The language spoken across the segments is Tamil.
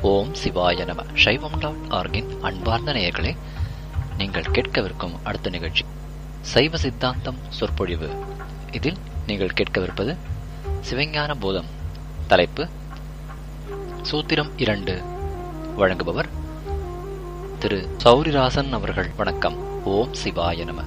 ஓம் சிவாய நம சைவம் டாட் ஆர்கின் அன்பார்ந்த நேயர்களே நீங்கள் கேட்கவிருக்கும் அடுத்த நிகழ்ச்சி சைவ சித்தாந்தம் சொற்பொழிவு இதில் நீங்கள் கேட்கவிருப்பது சிவஞான போதம் தலைப்பு சூத்திரம் இரண்டு வழங்குபவர் திரு சௌரிராசன் அவர்கள் வணக்கம் ஓம் சிவாய நம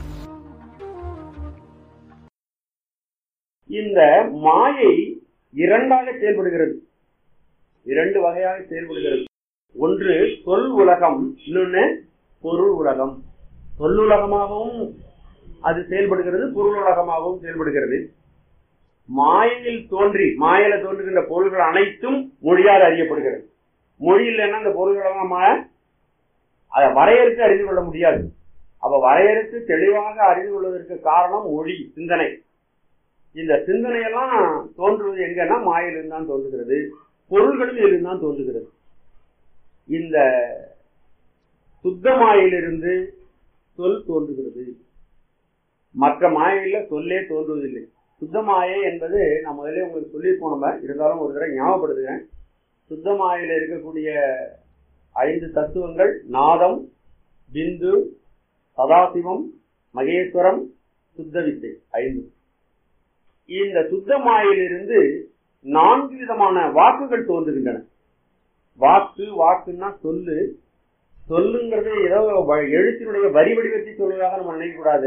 இந்த மாயை இரண்டாக செயல்படுகிறது இரண்டு வகையாக செயல்படுகிறது ஒன்று சொல் உலகம் இன்னொன்னு பொருள் உலகம் சொல்லுலகமாகவும் அது செயல்படுகிறது பொருள் உலகமாகவும் செயல்படுகிறது மாயையில் தோன்றி மாயில தோன்றுகின்ற பொருள்கள் அனைத்தும் மொழியால் அறியப்படுகிறது மொழி இல்லைன்னா அந்த பொருள்களை நம்ம அதை வரையறுத்து அறிந்து கொள்ள முடியாது அப்ப வரையறுத்து தெளிவாக அறிந்து கொள்வதற்கு காரணம் மொழி சிந்தனை இந்த சிந்தனையெல்லாம் தோன்றுவது எங்கன்னா மாயிலிருந்து தான் தோன்றுகிறது பொருள்களும் இதிலிருந்து தான் தோன்றுகிறது இந்த சுத்த மாயிலிருந்து சொல் தோன்றுகிறது மற்ற மாயையில சொல்லே தோன்றுவதில்லை சுத்த மாயை என்பது நான் முதல்ல உங்களுக்கு சொல்லி போனோம் இருந்தாலும் ஒரு தடவை ஞாபகப்படுத்துகிறேன் சுத்த மாயில இருக்கக்கூடிய ஐந்து தத்துவங்கள் நாதம் பிந்து சதாசிவம் மகேஸ்வரம் சுத்த வித்தை ஐந்து இந்த சுத்த மாயிலிருந்து நான்கு விதமான வாக்குகள் தோன்றுகின்றன வாக்கு வாக்குன்னா சொல்லு சொல்லுங்கிறது ஏதோ வ- எழுத்தினுடைய வரி வடிவத்தை சொல்வதாக நம்ம நினைக்க கூடாது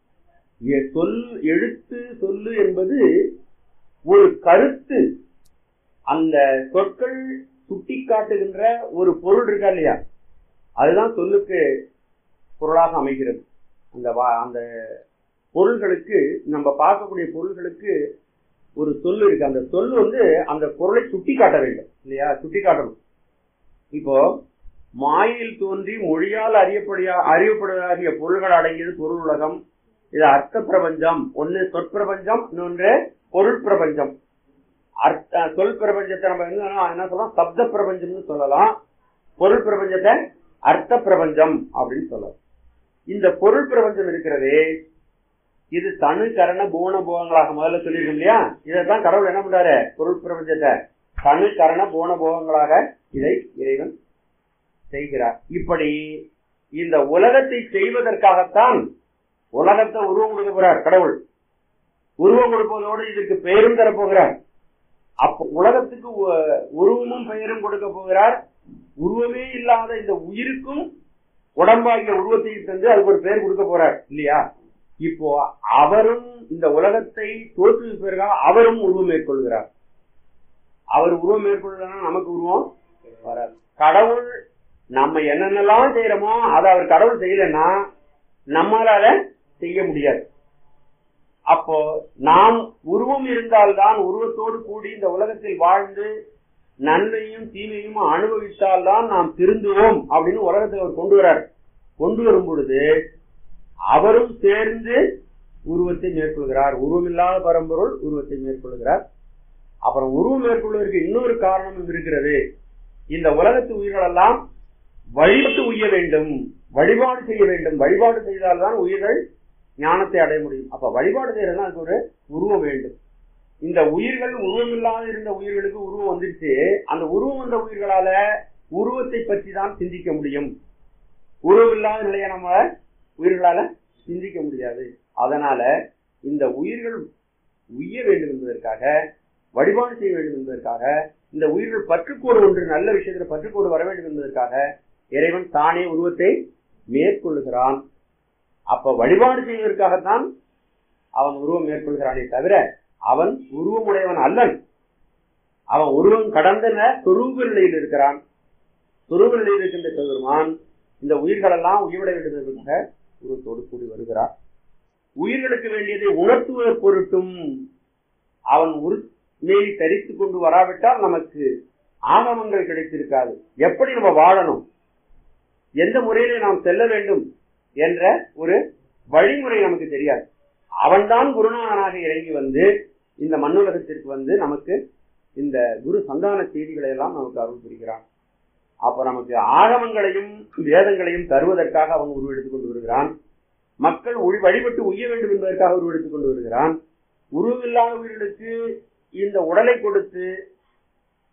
எ- சொல் எழுத்து சொல்லு என்பது ஒரு கருத்து அந்த சொற்கள் சுட்டி காட்டுகின்ற ஒரு பொருள் இருக்கா இல்லையா அதுதான் சொல்லுக்கு பொருளாக அமைகிறது அந்த வா- அந்த பொருள்களுக்கு நம்ம பார்க்கக்கூடிய பொருள்களுக்கு ஒரு சொல் இருக்கு அந்த சொல் வந்து அந்த பொருளை சுட்டி காட்ட வேண்டும் இல்லையா சுட்டி காட்டணும் இப்போ மாயில் தோன்றி மொழியால் அறியப்படியா அறியப்படுவதாகிய பொருள்கள் அடங்கியது பொருள் உலகம் இது அர்த்த பிரபஞ்சம் ஒன்னு சொற்பிரபஞ்சம் இன்னொன்று பொருள் பிரபஞ்சம் அர்த்த சொல் பிரபஞ்சத்தை நம்ம என்ன என்ன சொல்லலாம் சப்த பிரபஞ்சம்னு சொல்லலாம் பொருள் பிரபஞ்சத்தை அர்த்த பிரபஞ்சம் அப்படின்னு சொல்லலாம் இந்த பொருள் பிரபஞ்சம் இருக்கிறதே இது தனு கரண பூண போகங்களாக முதல்ல சொல்லியிருக்கோம் இல்லையா இதைத்தான் கடவுள் என்ன பண்றாரு பொருள் பிரபஞ்சத்தை தனு கரண பூண போகங்களாக இதை இறைவன் செய்கிறார் இப்படி இந்த உலகத்தை செய்வதற்காகத்தான் உலகத்தை உருவம் கொடுக்க போறார் கடவுள் உருவம் கொடுப்பதோடு இதுக்கு பெயரும் தரப்போகிறார் அப்ப உலகத்துக்கு உ- உருவமும் பெயரும் கொடுக்க போகிறார் உருவமே இல்லாத இந்த உயிருக்கும் உடம்பாகிய உருவத்தை தந்து அதுக்கு ஒரு பெயர் கொடுக்க போறார் இல்லையா இப்போ அவரும் இந்த உலகத்தை தோற்றுவிப்பதற்காக அவரும் உருவம் மேற்கொள்கிறார் அவர் உருவம் மேற்கொள்ளுனா நமக்கு உருவம் வராது கடவுள் நம்ம என்னென்னலாம் செய்யறோமோ அதை அவர் கடவுள் செய்யலைன்னா நம்மளால செய்ய முடியாது அப்போ நாம் உருவம் இருந்தால்தான் உருவத்தோடு கூடி இந்த உலகத்தில் வாழ்ந்து நன்மையும் தீமையும் அனுபவித்தால்தான் நாம் திருந்துவோம் அப்படின்னு உலகத்தில் அவர் கொண்டு வரார் கொண்டு வரும் பொழுது அவரும் சேர்ந்து உருவத்தை மேற்கொள்கிறார் உருவமில்லாத பரம்பொருள் உருவத்தை மேற்கொள்கிறார் அப்புறம் உருவம் மேற்கொள்வதற்கு இன்னொரு காரணமும் இருக்கிறது இந்த உலகத்து உயிர்களெல்லாம் வழிபட்டு உய்ய வேண்டும் வழிபாடு செய்ய வேண்டும் வழிபாடு செய்தால்தான் உயிர்கள் ஞானத்தை அடைய முடியும் அப்ப வழிபாடு செய்யறதுனா அதுக்கு ஒரு உருவம் வேண்டும் இந்த உயிர்கள் உருவமில்லாத இருந்த உயிர்களுக்கு உருவம் வந்துருச்சு அந்த உருவம் வந்த உயிர்களால உருவத்தை பற்றி தான் சிந்திக்க முடியும் உருவமில்லாத நிலையை நம்ம உயிர்களால சிந்திக்க முடியாது அதனால இந்த உயிர்கள் உய்ய வேண்டும் என்பதற்காக வழிபாடு செய்ய வேண்டும் என்பதற்காக இந்த உயிர்கள் பற்றுக்கோடு ஒன்று நல்ல விஷயத்துல பற்றுக்கோடு வர வேண்டும் என்பதற்காக இறைவன் தானே உருவத்தை மேற்கொள்ளுகிறான் அப்ப வழிபாடு செய்வதற்காகத்தான் அவன் உருவம் மேற்கொள்கிறானே தவிர அவன் உருவமுடையவன் அல்லன் அவன் உருவம் கடந்த சொரூப நிலையில் இருக்கிறான் சொரூப நிலையில் இருக்கின்ற பெருமான் இந்த உயிர்களெல்லாம் உயிரிட வேண்டும் என்பதற்காக உருவத்தோடு கூடி வருகிறார் உயிர்களுக்கு வேண்டியதை உணர்த்துவதற் பொருட்டும் அவன் உரு மேலி தரித்துக் கொண்டு வராவிட்டால் நமக்கு ஆகமங்கள் கிடைத்திருக்காது எப்படி நம்ம வாழணும் எந்த முறையிலே நாம் செல்ல வேண்டும் என்ற ஒரு வழிமுறை நமக்கு தெரியாது அவன்தான் குருநாதனாக இறங்கி வந்து இந்த மண்ணுலகத்திற்கு வந்து நமக்கு இந்த குரு சந்தான செய்திகளை எல்லாம் நமக்கு அருள் புரிகிறான் அப்ப நமக்கு ஆகமங்களையும் வேதங்களையும் தருவதற்காக அவன் உருவெடுத்துக் கொண்டு வருகிறான் மக்கள் ஒளி- வழிபட்டு உய்ய வேண்டும் என்பதற்காக உருவெடுத்துக் கொண்டு வருகிறான் உருவில்லாத உயிர்களுக்கு இந்த உடலை கொடுத்து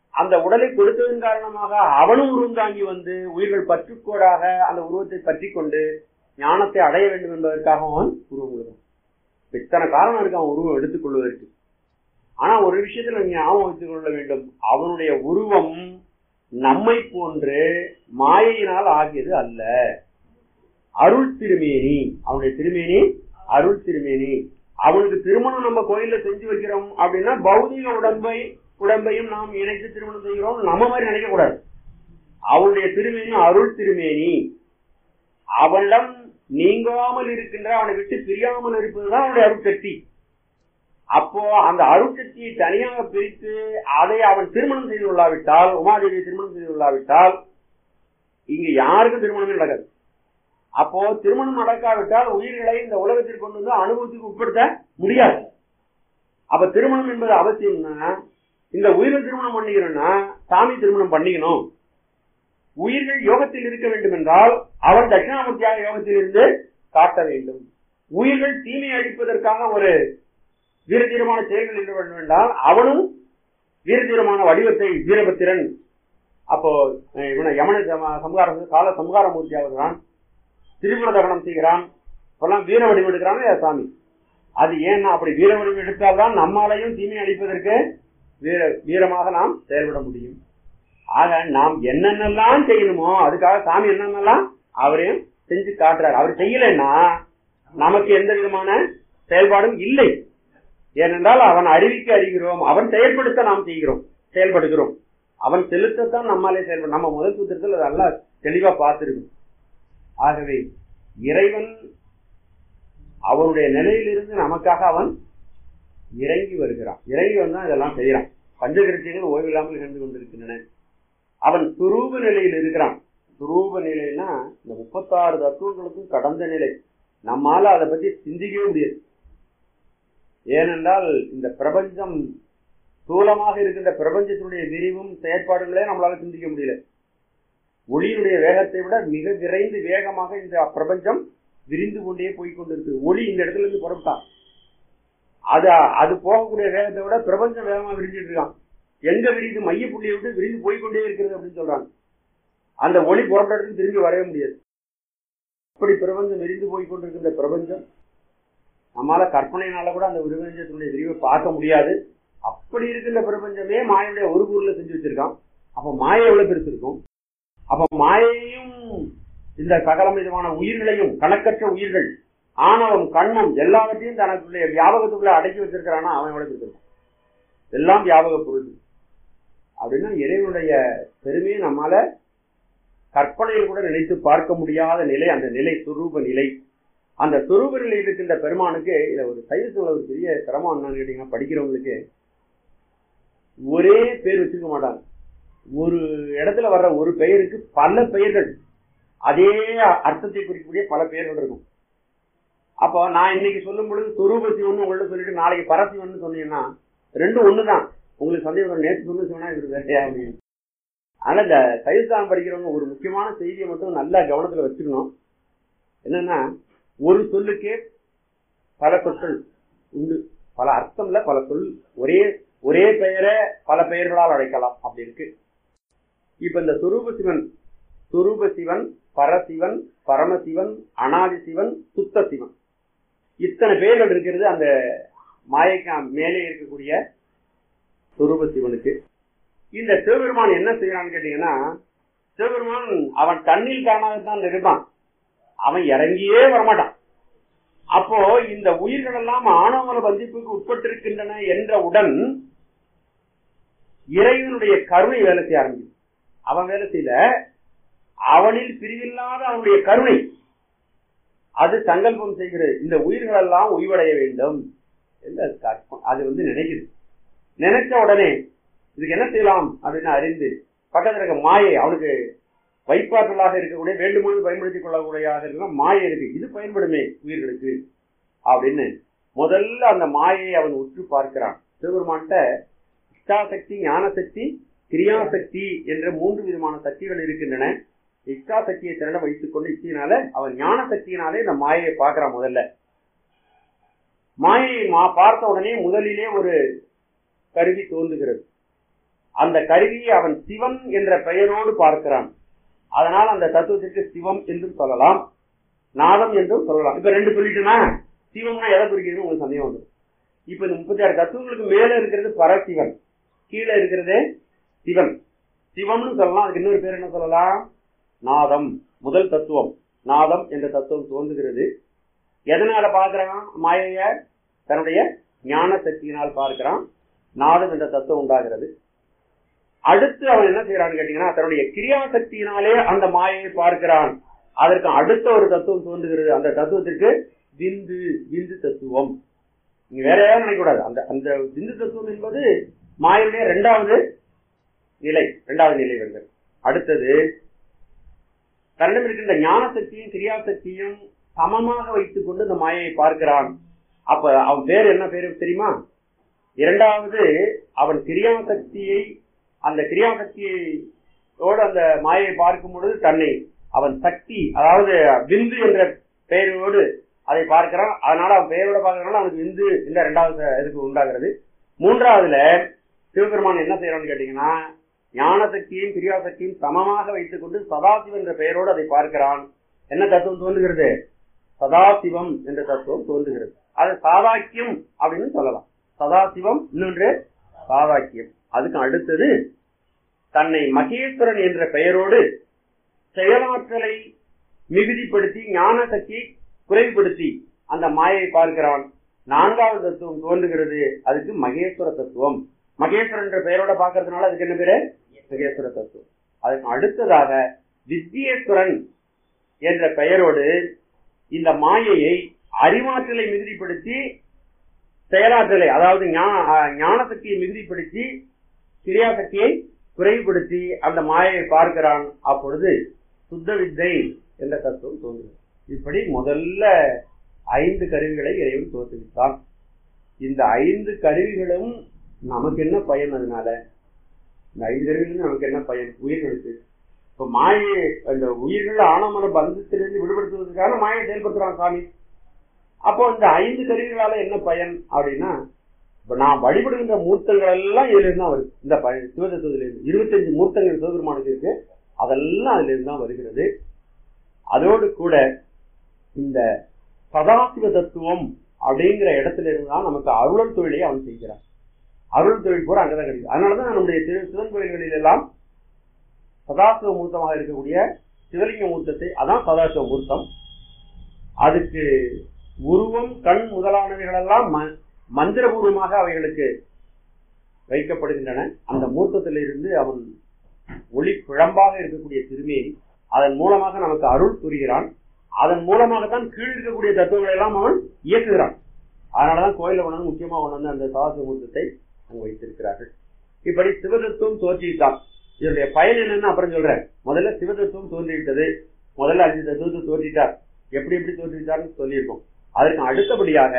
அந்த உடலை கொடுத்ததன் காரணமாக அவனும் உருவம் தாங்கி வந்து உயிர்கள் பற்றுக்கோடாக அந்த உருவத்தை பற்றி கொண்டு ஞானத்தை அடைய வேண்டும் என்பதற்காக அவன் உருவம் கொடுக்கும் இத்தனை காரணம் இருக்கு அவன் உருவம் எடுத்துக்கொள்வதற்கு ஆனா ஒரு விஷயத்துல நீங்க ஞாபகம் வைத்துக் கொள்ள வேண்டும் அவனுடைய உருவம் நம்மை போன்று மாயையினால் ஆகியது அல்ல அருள் திருமேனி அவனுடைய திருமேனி அருள் திருமேனி அவனுக்கு திருமணம் நம்ம கோயில்ல செஞ்சு வைக்கிறோம் அப்படின்னா பௌதிக உடம்பை உடம்பையும் நாம் இணைத்து திருமணம் செய்கிறோம் நம்ம மாதிரி நினைக்க கூடாது அவனுடைய திருமேனி அருள் திருமேனி அவனிடம் நீங்காமல் இருக்கின்ற அவனை விட்டு பிரியாமல் இருப்பதுதான் அவனுடைய அருட்சக்தி அப்போ அந்த அருட்சக்தியை தனியாக பிரித்து அதை அவன் திருமணம் செய்து கொள்ளாவிட்டால் உமாதேவியை திருமணம் செய்து கொள்ளாவிட்டால் இங்க யாருக்கும் திருமணமே நடக்காது அப்போ திருமணம் நடக்காவிட்டால் உயிர்களை இந்த உலகத்திற்கு கொண்டு வந்து அனுபவத்துக்கு உட்படுத்த முடியாது அப்ப திருமணம் என்பது அவசியம்னா இந்த உயிரை திருமணம் பண்ணிக்கணும்னா சாமி திருமணம் பண்ணிக்கணும் உயிர்கள் யோகத்தில் இருக்க வேண்டும் என்றால் அவன் தட்சிணாமூர்த்தியாக யோகத்தில் இருந்து காட்ட வேண்டும் உயிர்கள் தீமை அழிப்பதற்காக ஒரு வீரதீரமான செயல்கள் ஈடுபட வேண்டால் அவனும் வீரதீரமான வடிவத்தை வீரபத்திரன் அப்போ இவனை யமன சம்ஹாரம் கால சம்ஹாரமூர்த்தி ஆகுகிறான் திரிபுர தகனம் செய்கிறான் இப்பெல்லாம் வீர வடிவம் எடுக்கிறான் சாமி அது ஏன்னா அப்படி வீர வடிவம் எடுத்தால்தான் நம்மாலையும் தீமை அளிப்பதற்கு வீர வீரமாக நாம் செயல்பட முடியும் ஆக நாம் என்னென்னலாம் செய்யணுமோ அதுக்காக சாமி என்னென்னலாம் அவரையும் செஞ்சு காட்டுறாரு அவர் செய்யலைன்னா நமக்கு எந்த விதமான செயல்பாடும் இல்லை ஏனென்றால் அவன் அறிவிக்க அறிகிறோம் அவன் செயல்படுத்த நாம் செய்கிறோம் செயல்படுகிறோம் அவன் செலுத்தத்தான் நம்மாலே செயல்படும் நம்ம முதல் சூத்திரத்தில் அது நல்லா தெளிவா பார்த்திருக்கும் ஆகவே இறைவன் அவனுடைய நிலையிலிருந்து நமக்காக அவன் இறங்கி வருகிறான் இறங்கி வந்தா இதெல்லாம் செய்யறான் பஞ்சகிருத்திகள் ஓய்வில்லாமல் இருந்து கொண்டிருக்கின்றன அவன் துரூப நிலையில் இருக்கிறான் துரூப நிலைன்னா இந்த முப்பத்தாறு தத்துவங்களுக்கும் கடந்த நிலை நம்மால அதை பத்தி சிந்திக்கவே முடியாது ஏனென்றால் இந்த பிரபஞ்சம் ஸ்தூலமாக இருக்கின்ற பிரபஞ்சத்தினுடைய விரிவும் செயற்பாடுகளே நம்மளால சிந்திக்க முடியல ஒளியினுடைய வேகத்தை விட மிக விரைந்து வேகமாக இந்த பிரபஞ்சம் விரிந்து கொண்டே போய் கொண்டிருக்கு ஒளி இந்த இடத்துல இருந்து புறப்பட்டான் அது அது போகக்கூடிய வேகத்தை விட பிரபஞ்சம் வேகமா விரிஞ்சிட்டு இருக்கான் எங்க விரிந்து மைய புள்ளியை விட்டு விரிந்து போய்கொண்டே இருக்கிறது அப்படின்னு சொல்றாங்க அந்த ஒளி புறப்பட்ட இடத்துக்கு திரும்பி வரவே முடியாது அப்படி பிரபஞ்சம் விரிந்து போய் கொண்டிருக்கின்ற பிரபஞ்சம் நம்மளால கற்பனையினால கூட அந்த பிரபஞ்சத்தினுடைய விரிவை பார்க்க முடியாது அப்படி இருக்கின்ற பிரபஞ்சமே மாயனுடைய ஒரு பொருளை செஞ்சு வச்சிருக்கான் அப்ப மாயை எவ்வளவு பெருசு இருக்கும் அப்ப மாயையும் இந்த சகலம் விதமான உயிர்களையும் கணக்கற்ற உயிர்கள் ஆணவம் கண்ணம் எல்லாவற்றையும் தனக்குள்ளே வியாபகத்துக்குள்ள அடக்கி வச்சிருக்கிறானா அவன் எவ்வளவு பெருசிருக்கான் எல்லாம் வியாபக பொருள் அப்படின்னா இறைவனுடைய பெருமையை நம்மால கற்பனையில் கூட நினைத்து பார்க்க முடியாத நிலை அந்த நிலை சுரூப நிலை அந்த சுரூப நிலையில் இருக்கின்ற பெருமானுக்கு இதை ஒரு சைவத்தில் ஒரு பெரிய சிரமம் என்னன்னு கேட்டீங்கன்னா படிக்கிறவங்களுக்கு ஒரே பேர் வச்சிருக்க மாட்டாங்க ஒரு இடத்துல வர்ற ஒரு பெயருக்கு பல பெயர்கள் அதே அர்த்தத்தை குறிக்கக்கூடிய பல பெயர்கள் இருக்கும் அப்போ நான் இன்னைக்கு சொல்லும் பொழுது சுரூப சிவன் உங்கள்ட்ட சொல்லிட்டு நாளைக்கு பரசிவன் சொன்னீங்கன்னா ரெண்டும் ஒண்ணுதான் உங்களுக்கு சந்தேகம் நேற்று சொன்ன சொன்னா இவர் வேறையா அப்படின்னு ஆனா இந்த சைவஸ்தானம் படிக்கிறவங்க ஒரு முக்கியமான செய்தியை மட்டும் நல்லா கவனத்துல வச்சுக்கணும் என்னன்னா ஒரு சொல்லுக்கே பல சொற்கள் உண்டு பல அர்த்தம்ல பல சொல் ஒரே ஒரே பெயரை பல பெயர்களால் அழைக்கலாம் அப்படி இருக்கு இப்ப இந்த சுரூப சிவன் சுரூப சிவன் பரசிவன் பரமசிவன் அனாதி சிவன் சுத்த சிவன் இத்தனை பெயர்கள் இருக்கிறது அந்த மாயைக்கு மேலே இருக்கக்கூடிய சுரூப சிவனுக்கு இந்த சிவபெருமான் என்ன செய்யறான்னு கேட்டீங்கன்னா சிவபெருமான் அவன் தண்ணில் காணாதான் இருப்பான் அவன் இறங்கியே வரமாட்டான் அப்போ இந்த உயிர்கள் எல்லாம் ஆணவமல பந்திப்புக்கு உட்பட்டிருக்கின்றன என்றவுடன் இறைவனுடைய கருணை வேலை செய்ய ஆரம்பிக்கும் அவன் வேலை செய்யல அவனில் பிரிவில்லாத அவனுடைய கருணை அது சங்கல்பம் செய்கிறது இந்த உயிர்கள் எல்லாம் உய்வடைய வேண்டும் என்று அது வந்து நினைக்குது நினைச்ச உடனே இதுக்கு என்ன செய்யலாம் அப்படின்னு அறிந்து பக்கத்தில் இருக்க மாயை அவனுக்கு வைப்பாற்றலாக இருக்கக்கூடிய வேண்டுமானது பயன்படுத்திக் கொள்ளக்கூடிய இருக்கிற மாயை இருக்கு இது பயன்படுமே உயிர்களுக்கு அப்படின்னு முதல்ல அந்த மாயை அவன் உற்று பார்க்கிறான் சிவபெருமான்கிட்ட இஷ்டாசக்தி ஞானசக்தி கிரியாசக்தி என்ற மூன்று விதமான சக்திகள் இருக்கின்றன இஷ்டா சக்தியை திரண்ட வைத்துக் கொண்டு இச்சையினால அவன் ஞான சக்தியினாலே இந்த மாயையை பார்க்கிறான் முதல்ல மாயையை பார்த்த உடனே முதலிலே ஒரு கருவி தோன்றுகிறது அந்த கருவியை அவன் சிவன் என்ற பெயரோடு பார்க்கிறான் அதனால் அந்த தத்துவத்திற்கு சிவம் என்றும் சொல்லலாம் நாதம் என்றும் சொல்லலாம் இப்ப ரெண்டு சொல்லிட்டுனா சிவம்னா எதை குறிக்கிறது உங்களுக்கு சந்தேகம் வந்து இப்ப இந்த முப்பத்தி ஆறு தத்துவங்களுக்கு மேல இருக்கிறது பரசிவன் கீழே இருக்கிறது சிவன் சிவம்னு சொல்லலாம் அதுக்கு இன்னொரு பேர் என்ன சொல்லலாம் நாதம் முதல் தத்துவம் நாதம் என்ற தத்துவம் தோன்றுகிறது எதனால பார்க்கிறான் மாயைய தன்னுடைய ஞான சக்தியினால் பார்க்கிறான் நாதம் என்ற தத்துவம் உண்டாகிறது அடுத்து அவன் என்ன செய்யறான்னு கேட்டீங்கன்னா தன்னுடைய கிரியா சக்தியினாலே அந்த மாயையை பார்க்கிறான் அதற்கு அடுத்த ஒரு தத்துவம் தோன்றுகிறது அந்த தத்துவத்திற்கு விந்து விந்து தத்துவம் நீங்க வேற யாரும் நினைக்கக்கூடாது அந்த அந்த விந்து தத்துவம் என்பது மாயனுடைய இரண்டாவது நிலை இரண்டாவது நிலை வருகிறது அடுத்தது தன்னிடம் இருக்கின்ற ஞான சக்தியும் கிரியா சக்தியும் சமமாக வைத்துக் கொண்டு இந்த மாயையை பார்க்கிறான் அப்ப அவன் பேர் என்ன பேரு தெரியுமா இரண்டாவது அவன் கிரியா சக்தியை அந்த கிரியா சக்தியோடு அந்த மாயை பார்க்கும் பொழுது தன்னை அவன் சக்தி அதாவது விந்து என்ற பெயரோடு அதை பார்க்கிறான் அதனால அவன் பெயரோட பார்க்கறதுனால அவனுக்கு விந்து என்ற இரண்டாவது இதுக்கு உண்டாகிறது மூன்றாவதுல சிவபெருமான் என்ன செய்யறான்னு கேட்டீங்கன்னா ஞான சக்தியும் கிரியா சக்தியும் சமமாக வைத்துக் கொண்டு சதாசிவம் என்ற பெயரோடு அதை பார்க்கிறான் என்ன தத்துவம் தோன்றுகிறது சதாசிவம் என்ற தத்துவம் தோன்றுகிறது அது சாதாக்கியம் அப்படின்னு சொல்லலாம் சதாசிவம் இன்னொன்று சாதாக்கியம் அதுக்கு அடுத்தது தன்னை மகேஸ்வரன் என்ற பெயரோடு செயலாற்றலை மிகுதிப்படுத்தி ஞான சக்தியை குறைவுபடுத்தி அந்த மாயை பார்க்கிறான் நான்காவது தத்துவம் தோன்றுகிறது அதுக்கு மகேஸ்வர தத்துவம் மகேஸ்வரன் என்ற பெயரோட பார்க்கறதுனால அதுக்கு என்ன பேரு மகேஸ்வர தத்துவம் அதுக்கு அடுத்ததாக வித்யேஸ்வரன் என்ற பெயரோடு இந்த மாயையை அறிவாற்றலை மிகுதிப்படுத்தி செயலாற்றலை அதாவது ஞான சக்தியை மிகுதிப்படுத்தி கிரியா சக்தியை குறைவுபடுத்தி அந்த மாயையை பார்க்கிறான் அப்பொழுது சுத்த வித்தை என்ற தத்துவம் தோன்றுகிறது இப்படி முதல்ல ஐந்து கருவிகளை இறைவன் தோற்றுவித்தான் இந்த ஐந்து கருவிகளும் நமக்கு என்ன பயன் அதனால இந்த ஐந்து கருவிகளும் நமக்கு என்ன பயன் உயிர்களுக்கு இப்ப மாயை அந்த உயிர்கள் ஆனமன பந்தத்திலிருந்து விடுபடுத்துவதற்கான மாயை செயல்படுத்துறான் சாமி அப்போ இந்த ஐந்து கருவிகளால என்ன பயன் அப்படின்னா இப்ப நான் வழிபடுகின்ற மூர்த்தங்கள் எல்லாம் இதுல இருந்து தான் வருது இந்த சிவதத்துவத்தில இருந்து இருபத்தஞ்சு மூர்த்தங்கள் சிவபெருமானுக்கு இருக்கு அதெல்லாம் அதுல இருந்து தான் வருகிறது அதோடு கூட இந்த சதாசிவ தத்துவம் அப்படிங்கிற இடத்துல இருந்து தான் நமக்கு அருளல் தொழிலை அவன் செய்கிறான் அருள் தொழில் பூரா அங்கதான் கிடைக்கும் அதனாலதான் நம்முடைய திரு சிவன் கோயில்களில் எல்லாம் சதாசிவ மூர்த்தமாக இருக்கக்கூடிய சிவலிங்க மூர்த்தத்தை அதான் சதாசிவ மூர்த்தம் அதுக்கு உருவம் கண் முதலானவைகள் எல்லாம் மந்திரபூர்வமாக அவைகளுக்கு வைக்கப்படுகின்றன அந்த மூர்த்தத்திலிருந்து அவன் ஒளி பிழம்பாக இருக்கக்கூடிய திருமேனி அதன் மூலமாக நமக்கு அருள் புரிகிறான் அதன் மூலமாகத்தான் கீழ் இருக்கக்கூடிய தத்துவங்களை எல்லாம் அவன் இயக்குகிறான் அதனாலதான் கோயில கொண்டு முக்கியமா கொண்டு வந்து அந்த சாகச மூர்த்தத்தை அங்கு வைத்திருக்கிறார்கள் இப்படி சிவதத்துவம் தோற்றிவிட்டான் இதனுடைய பயன் என்னன்னு அப்புறம் சொல்றேன் முதல்ல சிவதத்துவம் தோன்றிவிட்டது முதல்ல அஞ்சு தத்துவத்தை தோற்றிட்டார் எப்படி எப்படி தோற்றிவிட்டார்னு சொல்லியிருக்கோம் அதற்கு அடுத்தபடியாக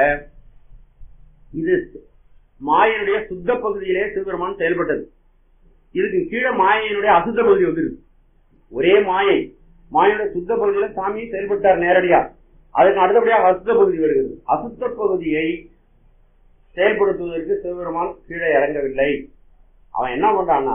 இது மாயனுடைய சுத்த பகுதியிலே சிவபெருமான் செயல்பட்டது இதுக்கு கீழே மாயனுடைய அசுத்த பகுதி வந்துருக்கு ஒரே மாயை மாயனுடைய சுத்த பகுதியில சாமி செயல்பட்டார் நேரடியா அதுக்கு அடுத்தபடியாக அசுத்த பகுதி வருகிறது அசுத்த பகுதியை செயல்படுத்துவதற்கு சிவபெருமான் கீழே இறங்கவில்லை அவன் என்ன பண்றான்னா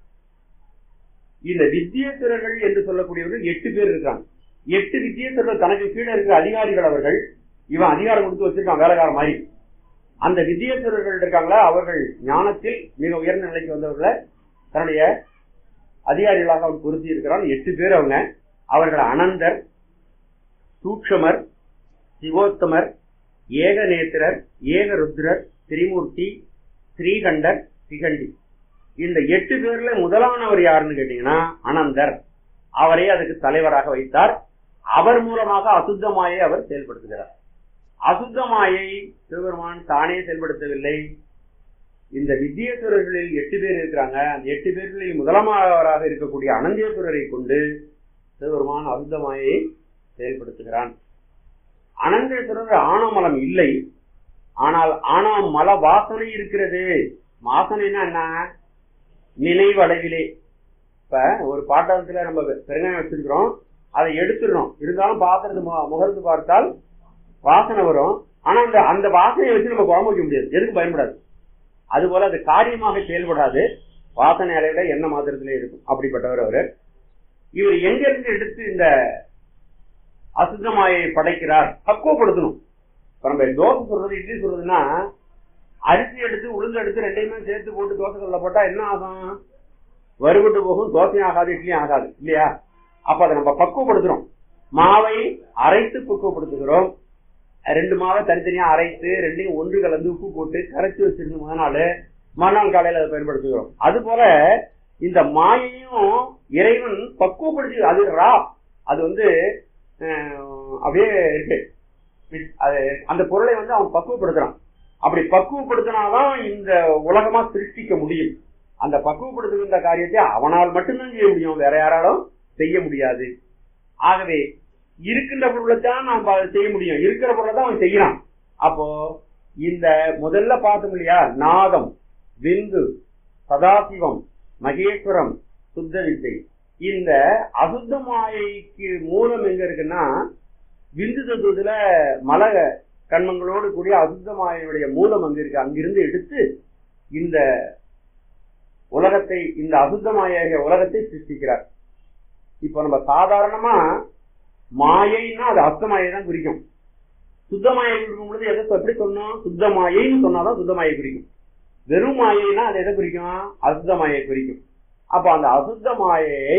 இந்த வித்தியேஸ்வரர்கள் என்று சொல்லக்கூடியவர்கள் எட்டு பேர் இருக்காங்க எட்டு வித்தியேஸ்வரர்கள் தனக்கு கீழே இருக்கிற அதிகாரிகள் அவர்கள் இவன் அதிகாரம் கொடுத்து வச்சிருக்கான் வேலைக்கார மாதிரி அந்த வித்தியேஸ்வரர்கள் இருக்காங்களா அவர்கள் ஞானத்தில் மிக உயர்ந்த நிலைக்கு வந்தவர்களை தன்னுடைய அதிகாரிகளாக அவன் பொருத்தி இருக்கிறான் எட்டு பேர் அவங்க அவர்கள் அனந்தர் சூக்ஷமர் சிவோத்தமர் ஏகநேத்திரர் ஏகருத்ரர் திரிமூர்த்தி ஸ்ரீகண்டர் திகண்டி இந்த எட்டு பேர்ல முதலானவர் யாருன்னு கேட்டீங்கன்னா அனந்தர் அவரை அதுக்கு தலைவராக வைத்தார் அவர் மூலமாக அசுத்தமாயை அவர் செயல்படுத்துகிறார் அசுத்தமாயை சிவபெருமான் தானே செயல்படுத்தவில்லை இந்த வித்தியேஸ்வரர்களில் எட்டு பேர் இருக்கிறாங்க அந்த எட்டு பேர்களில் முதலாமவராக இருக்கக்கூடிய அனந்தேஸ்வரரை கொண்டு சிவபெருமான் அசுத்தமாயை செயல்படுத்துகிறான் அனந்தேஸ்வரர் ஆணவமலம் இல்லை ஆனால் ஆணவ மல வாசனை இருக்கிறது வாசனைனா என்ன நினைவளவிலே இப்ப ஒரு பாட்டகத்துல நம்ம பெருங்காயம் வச்சிருக்கிறோம் அதை எடுத்துடுறோம் இருந்தாலும் பாத்திரத்து முகர்ந்து பார்த்தால் வாசனை வரும் ஆனா அந்த அந்த வாசனையை வச்சு நம்ம குழம்பு வைக்க முடியாது எதுக்கு பயன்படாது அதுபோல அது காரியமாக செயல்படாது வாசனை அலையில எண்ணெய் மாத்திரத்திலே இருக்கும் அப்படிப்பட்டவர் அவரு இவர் எங்க இருந்து எடுத்து இந்த அசுத்தமாயை படைக்கிறார் பக்குவப்படுத்தணும் இப்ப நம்ம தோசை சொல்றது இட்லி சொல்றதுன்னா அரிசி எடுத்து உளுந்து எடுத்து ரெண்டையுமே சேர்த்து போட்டு தோசைகள்ல போட்டா என்ன ஆகும் வறுபட்டு போகும் தோசையும் ஆகாது இட்லியும் ஆகாது இல்லையா அப்ப அதை நம்ம பக்குவப்படுத்துறோம் மாவை அரைத்து பக்குவப்படுத்துகிறோம் ரெண்டு மாவை தனித்தனியா அரைத்து ரெண்டையும் ஒன்று கலந்து உப்பு போட்டு கரைச்சி வச்சிருந்து முத நாள் மறுநாள் காலையில அதை பயன்படுத்துகிறோம் அது போல இந்த மாயையும் இறைவன் பக்குவப்படுத்தி அது ரா அது வந்து அஹ், அப்படியே இருக்கு அது அந்த பொருளை வந்து அவன் பக்குவப்படுத்துறான் அப்படி பக்குவப்படுத்தினாதான் இந்த உலகமா சிருஷ்டிக்க முடியும் அந்த பக்குவப்படுத்துகின்ற காரியத்தை அவனால் மட்டும்தான் செய்ய முடியும் வேற யாராலும் செய்ய முடியாது ஆகவே இருக்கின்ற பொருளை தான் நாம் பா- செய்ய முடியும் இருக்கிற பொருளை தான் அவன் செய்யறான் அப்போ இந்த முதல்ல பார்த்தோம் இல்லையா நாதம் விந்து சதாசிவம் மகேஸ்வரம் சுத்த வித்தை இந்த அசுத்த மாயைக்கு மூலம் எங்க இருக்குன்னா விந்து தத்துவத்துல மல கண்மங்களோடு கூடிய அசுத்த மாயையுடைய மூலம் அங்க இருக்கு அங்கிருந்து எடுத்து இந்த உலகத்தை இந்த அசுத்த மாய உலகத்தை சிருஷ்டிக்கிறார் இப்போ நம்ம சாதாரணமா மாயைன்னா அது அசுத்தமாயை தான் குறிக்கும் சுத்தமாயை குறிக்கும் பொழுது எதை எப்படி சொன்னோம் சுத்தமாயைன்னு சொன்னாதான் சுத்தமாயை குறிக்கும் வெறும் மாயைனா அது எதை குறிக்கும் அசுத்த மாயை குறிக்கும் அப்ப அந்த அசுத்த மாயையை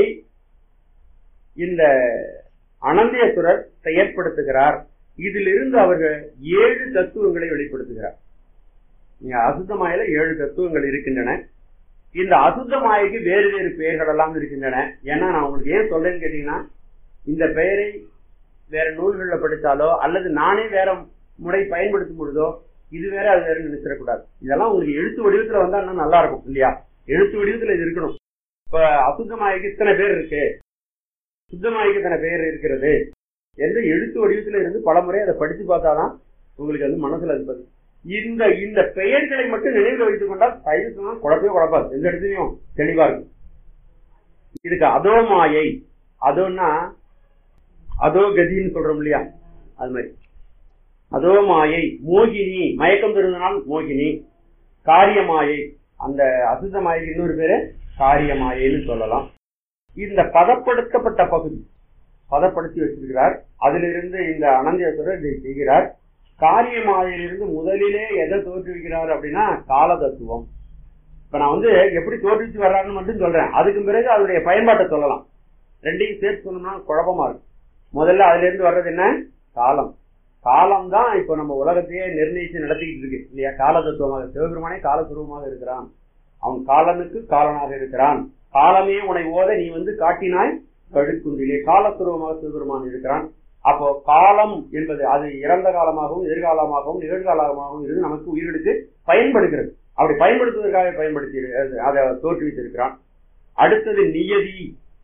இந்த அனந்தேஸ்வரர் செயற்படுத்துகிறார் இதிலிருந்து அவர்கள் ஏழு தத்துவங்களை வெளிப்படுத்துகிறார் நீங்க அசுத்த மாயில ஏழு தத்துவங்கள் இருக்கின்றன இந்த அசுத்த மாயைக்கு வேறு வேறு பெயர்கள் எல்லாம் இருக்கின்றன ஏன்னா நான் உங்களுக்கு ஏன் சொல்றேன்னு கேட்டீங்கன்னா இந்த பெயரை வேற நூல்கள்ல படித்தாலோ அல்லது நானே வேற முறை பயன்படுத்தும் பொழுதோ இது வேற அது வேற நினைச்சிடக்கூடாது இதெல்லாம் உங்களுக்கு எழுத்து வடிவத்துல வந்தா இன்னும் நல்லா இருக்கும் இல்லையா எழுத்து வடிவத்துல இது இருக்கணும் இப்ப அசுத்தமாய்க்கு இத்தனை பேர் இருக்கு சுத்தமாய்க்கு இத்தனை பேர் இருக்கிறது என்று எழுத்து வடிவத்துல இருந்து பல முறை அதை படிச்சு பார்த்தாதான் உங்களுக்கு வந்து மனசுல இருப்பது இந்த இந்த பெயர்களை மட்டும் நினைவில் வைத்துக் கொண்டால் சைவத்துல குழப்பவே குழப்பாது எந்த இடத்துலயும் தெளிவா இருக்கும் இதுக்கு அதோ மாயை அதோன்னா அதோ கதின்னு சொல்றோம் இல்லையா அது மாதிரி அதோ மாயை மோகினி மயக்கம் தருவதனால் மோகினி காரியமாயை அந்த அசுத்த மாயை இன்னொரு பேரு காரியமாயைன்னு சொல்லலாம் இந்த பதப்படுத்தப்பட்ட பகுதி பதப்படுத்தி வச்சிருக்கிறார் அதிலிருந்து இந்த அனந்தேஸ்வரர் இதை செய்கிறார் காரியமாயிலிருந்து முதலிலே எதை தோற்றுவிக்கிறார் அப்படின்னா கால தத்துவம் இப்ப நான் வந்து எப்படி தோற்றுவிச்சு வர்றாருன்னு மட்டும் சொல்றேன் அதுக்கு பிறகு அதனுடைய பயன்பாட்டை சொல்லலாம் ரெண்டையும் சேர்த்து சொன்னோம்னா குழப்பமா இருக்கும் முதல்ல அதுல இருந்து வர்றது என்ன காலம் காலம் தான் இப்ப நம்ம உலகத்தையே நிர்ணயிச்சு நடத்திக்கிட்டு இருக்கு இல்லையா கால தத்துவமாக சிவபெருமானே காலசுரூபமாக இருக்கிறான் அவன் காலனுக்கு காலனாக இருக்கிறான் காலமே உன்னை ஓத நீ வந்து காட்டினாய் கழுக்குன்றிலே காலசுரூபமாக சிவபெருமான் இருக்கிறான் அப்போ காலம் என்பது அது இறந்த காலமாகவும் எதிர்காலமாகவும் நிகழ்காலமாகவும் இருந்து நமக்கு உயிரெடுத்து பயன்படுகிறது அப்படி பயன்படுத்துவதற்காக பயன்படுத்தி அதை தோற்றுவித்திருக்கிறான் அடுத்தது நியதி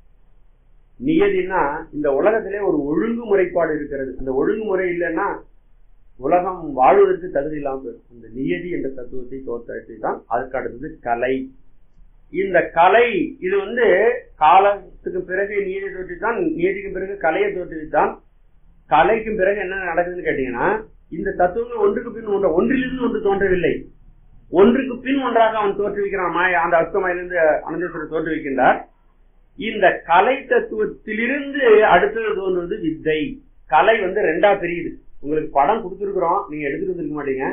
நியதினா இந்த உலகத்திலே ஒரு ஒழுங்குமுறைப்பாடு இருக்கிறது அந்த ஒழுங்குமுறை இல்லைன்னா உலகம் வாழ்வதற்கு தகுதி இல்லாமல் போயிடும் இந்த நியதி என்ற தத்துவத்தை தோற்றாற்றி தான் அதுக்கு அடுத்தது கலை இந்த கலை இது வந்து காலத்துக்கு பிறகு நியதி தோற்றித்தான் நியதிக்கு பிறகு கலையை தோற்றுவித்தான் கலைக்கும் பிறகு என்ன நடக்குதுன்னு கேட்டீங்கன்னா இந்த தத்துவங்கள் ஒன்றுக்கு பின் ஒன்று ஒன்றிலிருந்து ஒன்று தோன்றவில்லை ஒன்றுக்கு பின் ஒன்றாக அவன் தோற்றுவிக்கிறான் மாய அந்த அஸ்தமாயிலிருந்து அனந்தேஸ்வரர் தோற்றுவிக்கின்றார் இந்த கலை தத்துவத்திலிருந்து அடுத்தது தோன்றுவது வித்தை கலை வந்து ரெண்டா பிரியுது உங்களுக்கு படம் கொடுத்துருக்குறோம் நீங்க எடுத்துட்டு வந்திருக்க மாட்டீங்க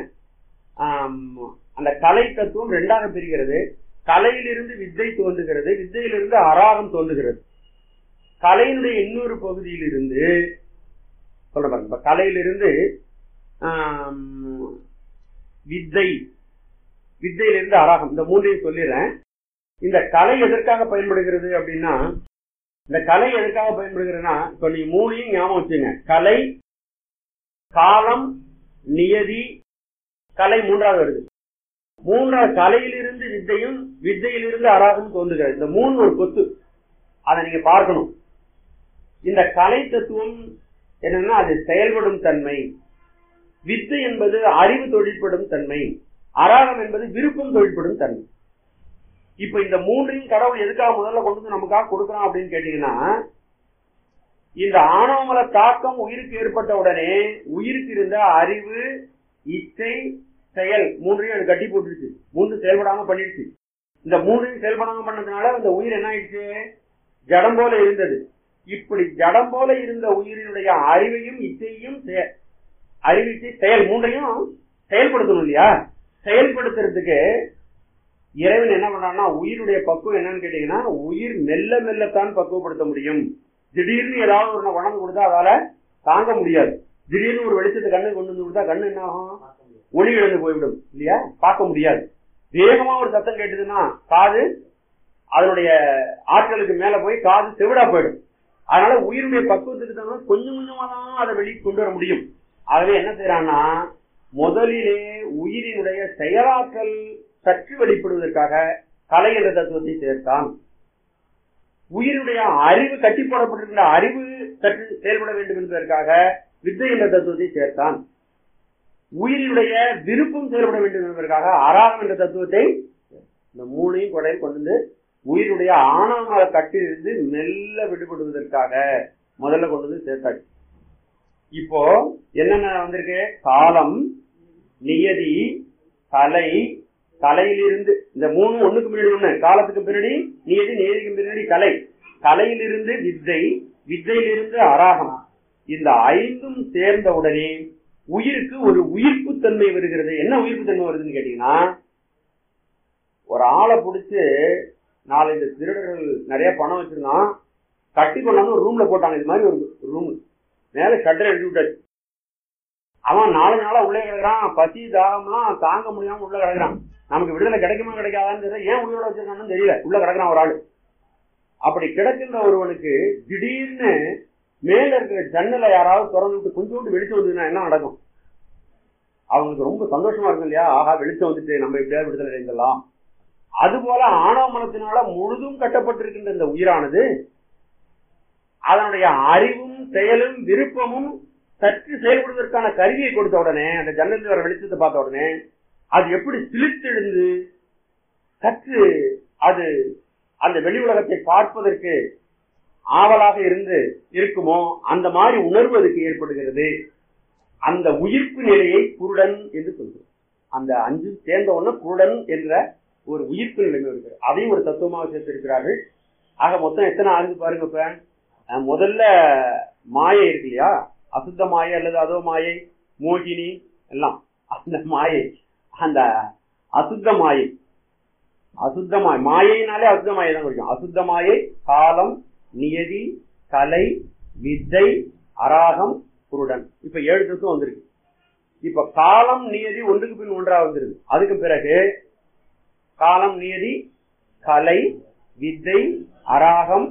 அந்த கலை தத்துவம் ரெண்டாக பிரிகிறது கலையிலிருந்து வித்தை தோன்றுகிறது வித்தையிலிருந்து அராகம் தோன்றுகிறது கலையினுடைய இன்னொரு பகுதியிலிருந்து சொல்ற பாருங்க இப்ப கலையிலிருந்து வித்தை வித்தையிலிருந்து அராகம் இந்த மூன்றையும் சொல்லிடுறேன் இந்த கலை எதற்காக பயன்படுகிறது அப்படின்னா இந்த கலை எதற்காக பயன்படுகிறதுனா இப்ப நீ மூணையும் ஞாபகம் வச்சுங்க கலை காலம் நியதி கலை மூன்றாவது வருது மூன்றாவது கலையிலிருந்து வித்தையும் வித்தையிலிருந்து அராகம் தோன்றுகிறது இந்த மூணு ஒரு கொத்து அதை நீங்க பார்க்கணும் இந்த கலை தத்துவம் என்னன்னா அது செயல்படும் தன்மை வித்து என்பது அறிவு தொழிற்படும் தன்மை அராகம் என்பது விருப்பம் தொழிற்படும் தன்மை இப்ப இந்த மூன்றையும் கடவுள் எதுக்காக முதல்ல கொண்டு வந்து நமக்காக கொடுக்கறான் அப்படின்னு கேட்டீங்கன்னா இந்த ஆணவமல தாக்கம் உயிருக்கு ஏற்பட்ட உடனே உயிருக்கு இருந்த அறிவு இச்சை செயல் மூன்றையும் அது கட்டி போட்டுருச்சு மூன்று செயல்படாம பண்ணிடுச்சு இந்த மூணையும் செயல்படாம பண்ணதுனால அந்த உயிர் என்ன ஆயிடுச்சு ஜடம் போல இருந்தது இப்படி ஜடம் போல இருந்த உயிரினுடைய அறிவையும் இச்சையும் செய- அறிவிச்சை செயல் மூன்றையும் செயல்படுத்தணும் இல்லையா செயல்படுத்துறதுக்கு இறைவன் என்ன பண்றான்னா உயிருடைய பக்குவம் என்னன்னு கேட்டீங்கன்னா உயிர் மெல்ல மெல்லத்தான் பக்குவப்படுத்த முடியும் திடீர்னு ஏதாவது ஒரு உணவு கொடுத்தா அதால தாங்க முடியாது திடீர்னு ஒரு வெளிச்சத்தை கண்ணு கொண்டு வந்து கொடுத்தா கண்ணு என்ன ஆகும் ஒளி இழந்து போய்விடும் இல்லையா பார்க்க முடியாது வேகமா ஒரு சத்தம் கேட்டதுன்னா காது அதனுடைய ஆற்றலுக்கு மேல போய் காது செவிடா போயிடும் அதனால உயிருடைய பக்குவத்துக்கு தகுந்த கொஞ்சம் கொஞ்சமா தான் அதை வெளியே கொண்டு வர முடியும் ஆகவே என்ன செய்யறான்னா முதலிலே உயிரினுடைய செயலாற்றல் சற்று வெளிப்படுவதற்காக கலை என்ற தத்துவத்தை சேர்த்தான் உயிருடைய அறிவு கட்டி போடப்பட்டிருக்கின்ற அறிவு சற்று செயல்பட வேண்டும் என்பதற்காக வித்தை என்ற தத்துவத்தை சேர்த்தான் உயிரினுடைய விருப்பம் செயல்பட வேண்டும் என்பதற்காக அராகம் என்ற தத்துவத்தை இந்த மூணையும் கொடையில் கொண்டு வந்து உயிருடைய ஆணவ கட்டிலிருந்து மெல்ல விடுபடுவதற்காக முதல்ல கொண்டு வந்து சேர்த்தாச்சு இப்போ என்னென்ன வந்திருக்கு காலம் நியதி கலை கலையிலிருந்து இந்த மூணு ஒண்ணுக்கு பின்னாடி ஒண்ணு காலத்துக்கு பின்னாடி நியதி நியதிக்கு பின்னாடி கலை கலையிலிருந்து வித்தை வித்தையிலிருந்து அராகம் இந்த ஐந்தும் சேர்ந்த உடனே உயிருக்கு ஒரு உயிர்ப்பு தன்மை வருகிறது என்ன உயிர்ப்பு தன்மை வருதுன்னு கேட்டீங்கன்னா ஒரு ஆளை பிடிச்சு நாலஞ்சு திருடர்கள் நிறைய பணம் வச்சிருந்தான் கட்டி கொண்டாந்து ஒரு ரூம்ல போட்டாங்க இது மாதிரி ஒரு ரூம் மேல ஷட்டர் எழுதி விட்டாச்சு அவன் நாலு நாளா உள்ளே கிடக்குறான் பசி தாகம்லாம் தாங்க முடியாம உள்ள கிடக்குறான் நமக்கு விடுதலை கிடைக்குமா கிடைக்காதான்னு தெரியல ஏன் உயிரோட வச்சிருக்கான்னு தெரியல உள்ள கிடக்குறான் ஒரு ஆளு அப்படி கிடக்கின்ற ஒருவனுக்கு திடீர்னு மேல இருக்கிற ஜன்னலை யாராவது திறந்து விட்டு கொஞ்சோண்டு வெளிச்சம் வந்ததுன்னா என்ன நடக்கும் அவங்களுக்கு ரொம்ப சந்தோஷமா இருக்கும் இல்லையா ஆஹா வெளிச்சம் வந்துட்டு நம்ம எப்படியாவது விடுதலை அடைந்தலாம் அதுபோல ஆணவ மனத்தினால முழுதும் கட்டப்பட்டிருக்கின்ற இந்த உயிரானது அதனுடைய அறிவும் செயலும் விருப்பமும் சற்று செயல்படுவதற்கான கருவியை கொடுத்த உடனே அந்த ஜன்னலில் வர வெளிச்சத்தை பார்த்த உடனே அது எப்படி சிலித்தெழுந்து சற்று அது அந்த வெளி உலகத்தை பார்ப்பதற்கு ஆவலாக இருந்து இருக்குமோ அந்த மாதிரி உணர்வு அதுக்கு ஏற்படுகிறது அந்த உயிர்ப்பு நிலையை குருடன் என்று சொல்கிறோம் அந்த அஞ்சு சேர்ந்த உடனே குருடன் என்ற ஒரு உயிர்ப்பு நிலைமை இருக்கு அதையும் ஒரு தத்துவமாக சேர்த்திருக்கிறார்கள் ஆக மொத்தம் எத்தனை ஆகுது பாருங்க இப்ப அஹ் முதல்ல மாயை இருக்கு இல்லையா அசுத்த மாயை அல்லது அதோ மாயை மோகினி எல்லாம் அந்த மாயை அந்த அசுத்த மாயை அசுத்த மாயை மாயைனாலே அசுத்த மாயை தான் குறிக்கும் அசுத்த மாயை காலம் நியதி கலை வித்தை அராகம் குருடன் இப்ப ஏழு தத்துவம் வந்திருக்கு இப்ப காலம் நியதி ஒன்றுக்கு பின் ஒன்றா வந்துருது அதுக்கு பிறகு காலம் நியதி கலை வித்தை அராகம்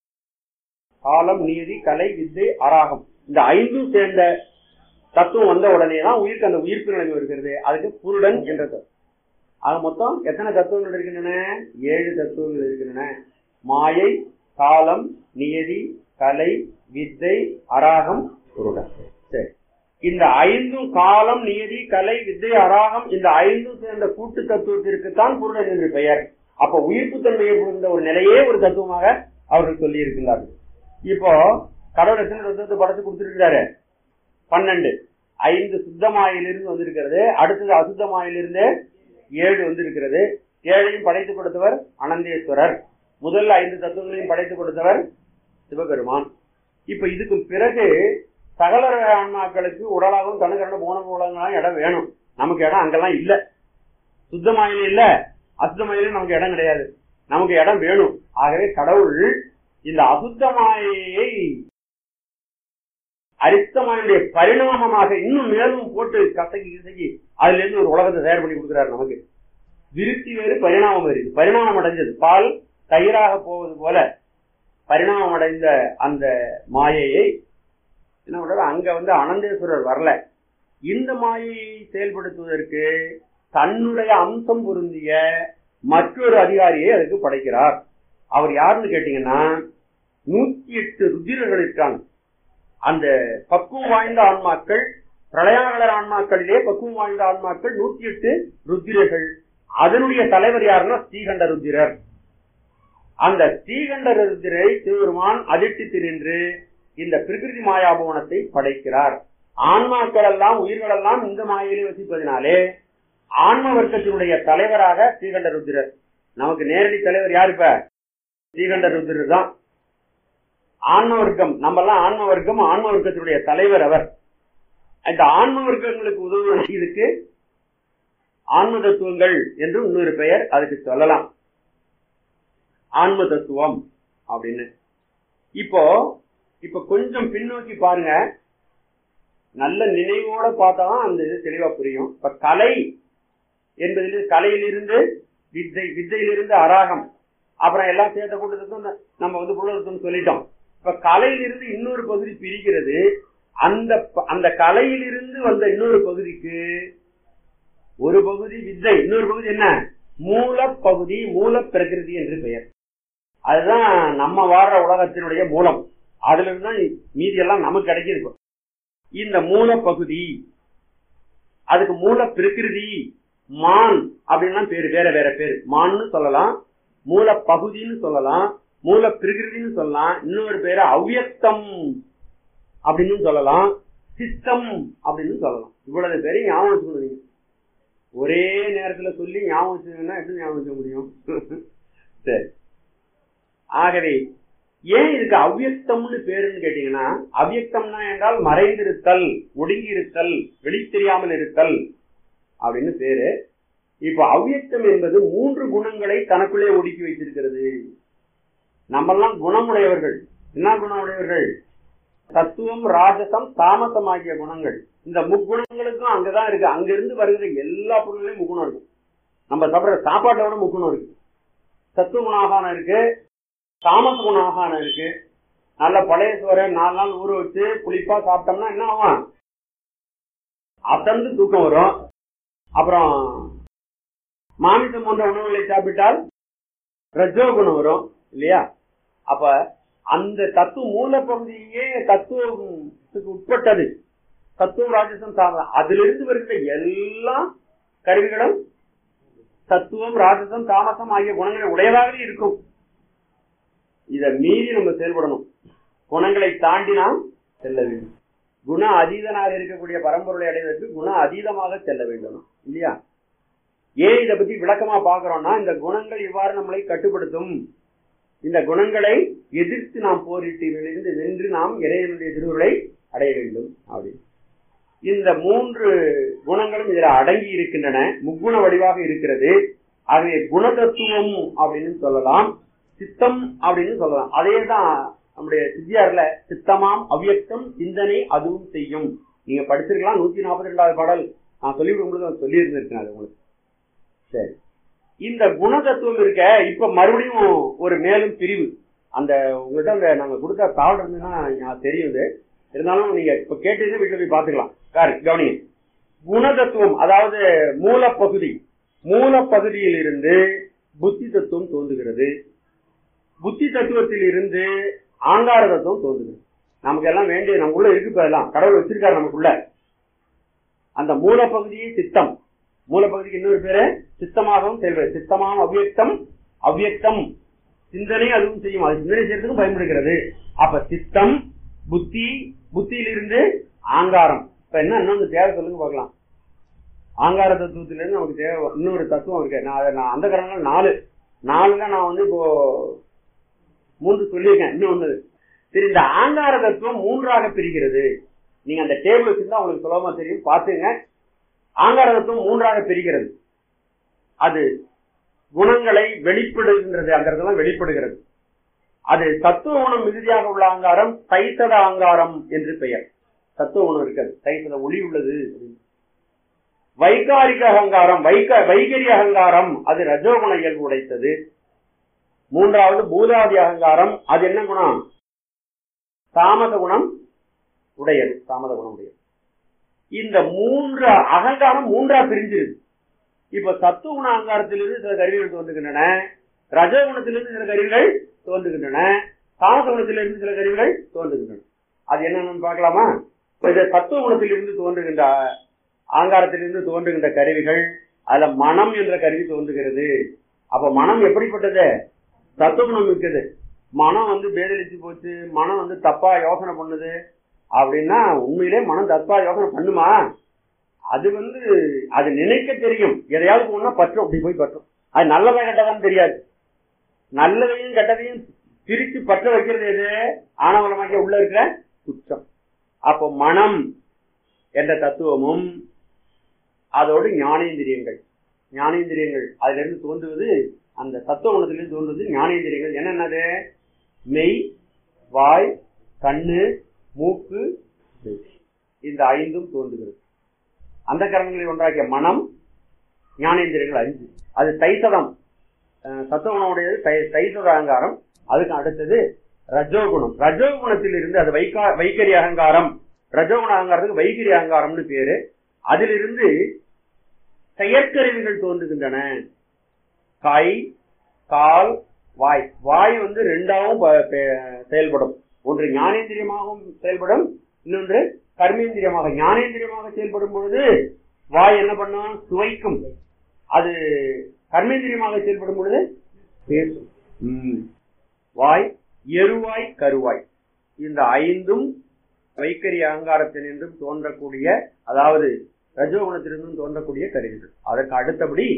காலம் நியதி கலை வித்தை அராகம் இந்த ஐந்தும் சேர்ந்த தத்துவம் வந்த உடனே தான் உயிருக்கு அந்த உயிர்ப்பு நிலைமை வருகிறது அதுக்கு புருடன் என்ற தத்துவம் ஆக மொத்தம் எத்தனை தத்துவங்கள் இருக்கின்றன ஏழு தத்துவங்கள் இருக்கின்றன மாயை காலம் நியதி கலை வித்தை அராகம் புருடன் சரி இந்த ஐந்தும் காலம் நியதி கலை வித்தை அராகம் இந்த ஐந்தும் சேர்ந்த கூட்டு தத்துவத்திற்கு தான் புருடன் என்று பெயர் அப்ப உயிர்ப்பு தன்மை ஏற்படுகின்ற ஒரு நிலையே ஒரு தத்துவமாக அவர்கள் சொல்லி இருக்கின்றார்கள் இப்போ கடவுள் எத்தனை தத்துவத்தை படைச்சு கொடுத்திருக்கிறாரு பன்னெண்டு ஐந்து சுத்தமாயிலிருந்து வந்திருக்கிறது அடுத்தது அசுத்தமாயிலிருந்து ஏழு வந்திருக்கிறது ஏழையும் படைத்து கொடுத்தவர் அனந்தேஸ்வரர் முதல்ல ஐந்து தத்துவங்களையும் படைத்து கொடுத்தவர் சிவபெருமான் இப்ப இதுக்கு பிறகு சகல ஆன்மாக்களுக்கு உடலாகவும் கணுகரண்ட போன உலகங்களும் இடம் வேணும் நமக்கு இடம் அங்கெல்லாம் இல்ல சுத்தமாயிலும் இல்ல அசுத்தமாயிலும் நமக்கு இடம் கிடையாது நமக்கு இடம் வேணும் ஆகவே கடவுள் இந்த அசுத்தமாயை அரித்தமாயுடைய பரிணாமமாக இன்னும் மேலும் போட்டு கசக்கி கிசக்கி அதுல இருந்து ஒரு உலகத்தை தயார் பண்ணி கொடுக்கிறாரு நமக்கு விருத்தி வேறு பரிணாமம் வேறு இது பரிணாமம் அடைஞ்சது பால் தயிராக போவது போல பரிணாமம் அடைந்த அந்த மாயையை என்ன பண்றாரு அங்க வந்து அனந்தேஸ்வரர் வரல இந்த மாயையை செயல்படுத்துவதற்கு தன்னுடைய அம்சம் பொருந்திய மற்றொரு அதிகாரியை அதுக்கு படைக்கிறார் அவர் யாருன்னு கேட்டீங்கன்னா நூத்தி எட்டு ருதிரர்கள் இருக்காங்க அந்த பக்குவம் வாய்ந்த ஆன்மாக்கள் பிரளயாகலர் ஆன்மாக்களிலே பக்குவம் வாய்ந்த ஆன்மாக்கள் நூத்தி எட்டு ருத்திரர்கள் அதனுடைய தலைவர் யாருன்னா ஸ்ரீகண்ட ருத்திரர் அந்த ஸ்ரீகண்ட ருத்திரை சிவபெருமான் அதிர்ஷ்டித்து நின்று இந்த பிரகிருதி மாயாபவனத்தை படைக்கிறார் ஆன்மாக்கள் எல்லாம் உயிர்கள் எல்லாம் இந்த மாயிலே வசிப்பதினாலே ஆன்ம வர்க்கத்தினுடைய தலைவராக ஸ்ரீகண்ட ருத்திரர் நமக்கு நேரடி தலைவர் யாரு இப்ப ஸ்ரீகண்ட ருத்ரர் தான் ஆன்ம வர்க்கம் நம்ம எல்லாம் ஆன்ம வர்க்கம் ஆன்ம வர்க்கத்தினுடைய தலைவர் அவர் இந்த ஆன்ம வர்க்கங்களுக்கு உதவும் இதுக்கு ஆன்ம தத்துவங்கள் என்று இன்னொரு பெயர் அதுக்கு சொல்லலாம் ஆன்ம தத்துவம் அப்படின்னு இப்போ இப்ப கொஞ்சம் பின்னோக்கி பாருங்க நல்ல நினைவோட பார்த்தாதான் அந்த இது தெளிவா புரியும் இப்ப கலை என்பதில் கலையிலிருந்து வித்தை வித்தையிலிருந்து அராகம் அப்புறம் எல்லாம் சேர்த்த கூட்டத்துக்கும் நம்ம வந்து புலத்துன்னு சொல்லிட்டோம் இப்ப கலையிலிருந்து இன்னொரு பகுதி பிரிக்கிறது அந்த அந்த கலையிலிருந்து வந்த இன்னொரு பகுதிக்கு ஒரு பகுதி வித்தை இன்னொரு பகுதி என்ன மூல பகுதி மூல பிரகிருதி என்று பெயர் அதுதான் நம்ம வாடுற உலகத்தினுடைய மூலம் அதுல இருந்து தான் மீதி எல்லாம் நமக்கு கிடைக்கிது இந்த மூல பகுதி அதுக்கு மூல பிரகிருதி மான் அப்படின்னா பேரு வேற வேற பேரு மான்னு சொல்லலாம் மூல பகுதின்னு சொல்லலாம் மூல பிரகிருதின்னு சொல்லலாம் இன்னொரு பேரு அவ்வியக்தம் அப்படின்னு சொல்லலாம் சிஸ்டம் அப்படின்னு சொல்லலாம் இவ்வளவு பேரையும் ஞாபகம் வச்சுக்கணும் ஒரே நேரத்துல சொல்லி ஞாபகம் வச்சுக்கணும்னா எப்படி ஞாபகம் வச்சுக்க முடியும் சரி ஆகவே ஏன் இதுக்கு அவ்வியக்தம்னு பேருன்னு கேட்டீங்கன்னா அவ்வியக்தம்னா என்றால் மறைந்திருத்தல் ஒடுங்கி இருத்தல் வெளி தெரியாமல் இருத்தல் அப்படின்னு பேரு இப்ப அவ்வியக்தம் என்பது மூன்று குணங்களை தனக்குள்ளே ஒடுக்கி வைத்திருக்கிறது நம்மெல்லாம் குணமுடையவர்கள் என்ன குணமுடையவர்கள் தத்துவம் ராஜசம் தாமசம் ஆகிய குணங்கள் இந்த முக்குணங்களுக்கும் அங்கதான் இருக்கு அங்க இருந்து வருகிற எல்லா பொருள்களையும் முக்குணம் இருக்கும் நம்ம சாப்பிடுற சாப்பாட்டை விட முக்குணம் இருக்கு சத்துவ குணாகானம் இருக்கு தாமச குணாகானம் இருக்கு நல்ல பழைய சோறை நாலு நாள் ஊற வச்சு புளிப்பா சாப்பிட்டோம்னா என்ன ஆகும் அசந்து தூக்கம் வரும் அப்புறம் மாமிசம் போன்ற உணவுகளை சாப்பிட்டால் ரஜோ குணம் வரும் இல்லையா அப்ப அந்த தத்துவ மூல பகுதியே தத்துவத்துக்கு உட்பட்டது தத்துவம் ராஜசம் சாதம் அதுல இருந்து வருகிற எல்லா கருவிகளும் தத்துவம் ராஜசம் தாமசம் ஆகிய குணங்களை உடையதாகவே இருக்கும் இத மீறி நம்ம செயல்படணும் குணங்களை தாண்டி நாம் செல்ல வேண்டும் குண அதீதனாக இருக்கக்கூடிய பரம்பொருளை அடைவதற்கு குண அதீதமாக செல்ல வேண்டும் இல்லையா ஏன் இதை பத்தி விளக்கமா பாக்குறோம்னா இந்த குணங்கள் இவ்வாறு நம்மளை கட்டுப்படுத்தும் இந்த குணங்களை எதிர்த்து நாம் போரிட்டு இருந்து வென்று நாம் இறைவனுடைய திருவுருளை அடைய வேண்டும் அப்படின்னு இந்த மூன்று குணங்களும் இதுல அடங்கி இருக்கின்றன முக்குண வடிவாக இருக்கிறது ஆகவே குணதத்துவம் அப்படின்னு சொல்லலாம் சித்தம் அப்படின்னு சொல்லலாம் அதே தான் நம்முடைய சித்தியார்ல சித்தமாம் அவ்வியக்தம் சிந்தனை அதுவும் செய்யும் நீங்க படிச்சிருக்கலாம் நூத்தி நாற்பத்தி ரெண்டாவது பாடல் நான் சொல்லிவிடும் சொல்லி இருந்திருக்கேன் அது உங்களுக்கு சரி இந்த குணதத்துவம் இருக்க இப்ப மறுபடியும் ஒரு மேலும் பிரிவு அந்த உங்கள்கிட்ட அந்த நாங்க கொடுத்த தாவல் இருந்ததுன்னா தெரியும் இது இருந்தாலும் நீங்க இப்ப கேட்டது வீட்டுல போய் பாத்துக்கலாம் காரு கவனிங்க குணதத்துவம் அதாவது மூலப்பகுதி மூலப்பகுதியில் இருந்து புத்தி தத்துவம் தோன்றுகிறது புத்தி தத்துவத்தில் இருந்து ஆங்கார தத்துவம் தோன்றுகிறது நமக்கு எல்லாம் வேண்டிய நமக்குள்ள இருக்கு இப்ப எல்லாம் கடவுள் வச்சிருக்காரு நமக்குள்ள அந்த மூலப்பகுதியே சித்தம் மூலப்பகுதிக்கு இன்னொரு பேரு சித்தமாகவும் செயல்படுது சித்தமாகவும் அவ்வியக்தம் அவ்வியக்தம் சிந்தனை அதுவும் செய்யும் அது சிந்தனை செய்யறதுக்கும் பயன்படுகிறது அப்ப சித்தம் புத்தி புத்தியிலிருந்து ஆங்காரம் இப்ப என்ன இன்னொன்று தேவை சொல்லுங்க பார்க்கலாம் ஆங்கார தத்துவத்திலிருந்து நமக்கு தேவை இன்னொரு தத்துவம் இருக்கு நான் அதை நான் அந்த காரணம் நாலு நாலுல நான் வந்து இப்போ மூன்று சொல்லியிருக்கேன் இன்னொன்னு சரி இந்த ஆங்கார தத்துவம் மூன்றாக பிரிகிறது நீங்க அந்த டேபிள் வச்சிருந்தா உங்களுக்கு சுலபமா தெரியும் பாத்துங்க ஆங்கார தத்துவம் மூன்றாக பிரிகிறது அது குணங்களை வெளிப்படுகின்றது அந்த இடத்துல வெளிப்படுகிறது அது தத்துவ குணம் மிகுதியாக உள்ள அங்காரம் தைத்தத அங்காரம் என்று பெயர் தத்துவ குணம் இருக்கிறது தைத்தத ஒளி உள்ளது வைகாரிக அகங்காரம் வைக வைகரி அகங்காரம் அது ரஜோகுண இயல்பு உடைத்தது மூன்றாவது பூதாதி அகங்காரம் அது என்ன குணம் தாமத குணம் உடையது தாமத குணம் உடையது இந்த மூன்று அகங்காரம் மூன்றா பிரிஞ்சிருது இப்ப சத்துவ குண அகங்காரத்திலிருந்து சில கருவிகள் தோன்றுகின்றன ரஜகுணத்திலிருந்து சில கருவிகள் தோன்றுகின்றன தாமச குணத்திலிருந்து சில கருவிகள் தோன்றுகின்றன அது என்னன்னு பார்க்கலாமா இது சத்துவ குணத்திலிருந்து தோன்றுகின்ற ஆங்காரத்திலிருந்து தோன்றுகின்ற கருவிகள் அதுல மனம் என்ற கருவி தோன்றுகிறது அப்ப மனம் எப்படிப்பட்டது தத்துவகுணம் இருக்குது மனம் வந்து பேதலிச்சு போச்சு மனம் வந்து தப்பா யோசனை பண்ணுது அப்படின்னா உண்மையிலே மனம் தப்பா யோசனை பண்ணுமா அது வந்து அது நினைக்க தெரியும் எதையாவது போனா பற்றும் அப்படி போய் பற்றும் அது நல்லதா கெட்டதான்னு தெரியாது நல்லதையும் கெட்டதையும் பிரிச்சு பற்ற வைக்கிறது எது ஆணவலமாக்கிய உள்ள இருக்கிற குற்றம் அப்போ மனம் என்ற தத்துவமும் அதோடு ஞானேந்திரியங்கள் ஞானேந்திரியங்கள் அதுல இருந்து தோன்றுவது அந்த தத்துவ குணத்திலிருந்து தோன்றுவது ஞானேந்திரியங்கள் என்னென்னது மெய் வாய் கண்ணு மூக்கு செவி. இந்த ஐந்தும் தோன்றுகிறது அந்த கரணங்களை ஒன்றாக்கிய மனம் ஞானேந்திரியங்கள் அஞ்சு அது தைசதம் அஹ் சத்துவகுணமுடையது தை தைசத அகங்காரம் அதுக்கு அடுத்தது ரஜோகுணம் ரஜோகுணத்தில் இருந்து அது வைகா வைகரி அகங்காரம் ரஜோகுண அகங்காரத்துக்கு வைகரி அகங்காரம்னு பேரு அதிலிருந்து செயற்கருவிகள் தோன்றுகின்றன கை கால் வாய் வாய் வந்து ரெண்டாவும் ப- பே- செயல்படும் ஒன்று ஞானேந்திரியமாகவும் செயல்படும் இன்னொன்று கர்மேந்திரியமாக ஞானேந்திரியமாக செயல்படும் பொழுது வாய் என்ன பண்ணும் சுவைக்கும் அது கர்மேந்திரியமாக செயல்படும் பொழுது பேசும் ம். வாய் எருவாய் கருவாய் இந்த ஐந்தும் வைக்கரி அகங்காரத்தினின்றும் தோன்றக்கூடிய அதாவது ரஜோகுணத்திலிருந்தும் தோன்றக்கூடிய கருவிகள் அதற்கு அடுத்தபடி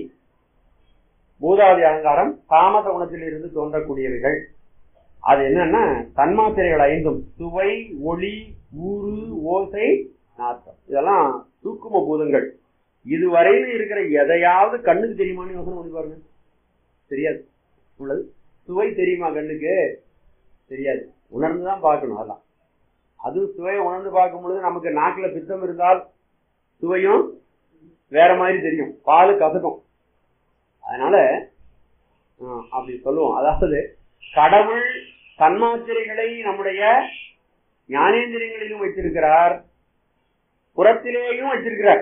பூதாதி அகங்காரம் தாமத குணத்தில் இருந்து தோன்றக்கூடியவைகள் அது என்னன்னா தன்மாத்திரைகள் ஐந்தும் சுவை ஒளி ஊறு ஓசை நாத்தம் இதெல்லாம் சூக்கும பூதங்கள் இதுவரையிலும் இருக்கிற எதையாவது கண்ணுக்கு தெரியுமான்னு யோசனை பண்ணி பாருங்க தெரியாது உள்ளது சுவை தெரியுமா கண்ணுக்கு தெரியாது உணர்ந்துதான் பார்க்கணும் அதெல்லாம் அதுவும் சுவையை உணர்ந்து பார்க்கும் பொழுது நமக்கு நாக்குல பித்தம் இருந்தால் சுவையும் வேற மாதிரி தெரியும் பால் கசக்கும் அதனால ஆஹ், அப்படி சொல்லுவோம் அதாவது கடவுள் தன்மாத்திரைகளை நம்முடைய ஞானேந்திரியங்களிலும் வைத்திருக்கிறார் புறத்திலேயும் வச்சிருக்கிறார்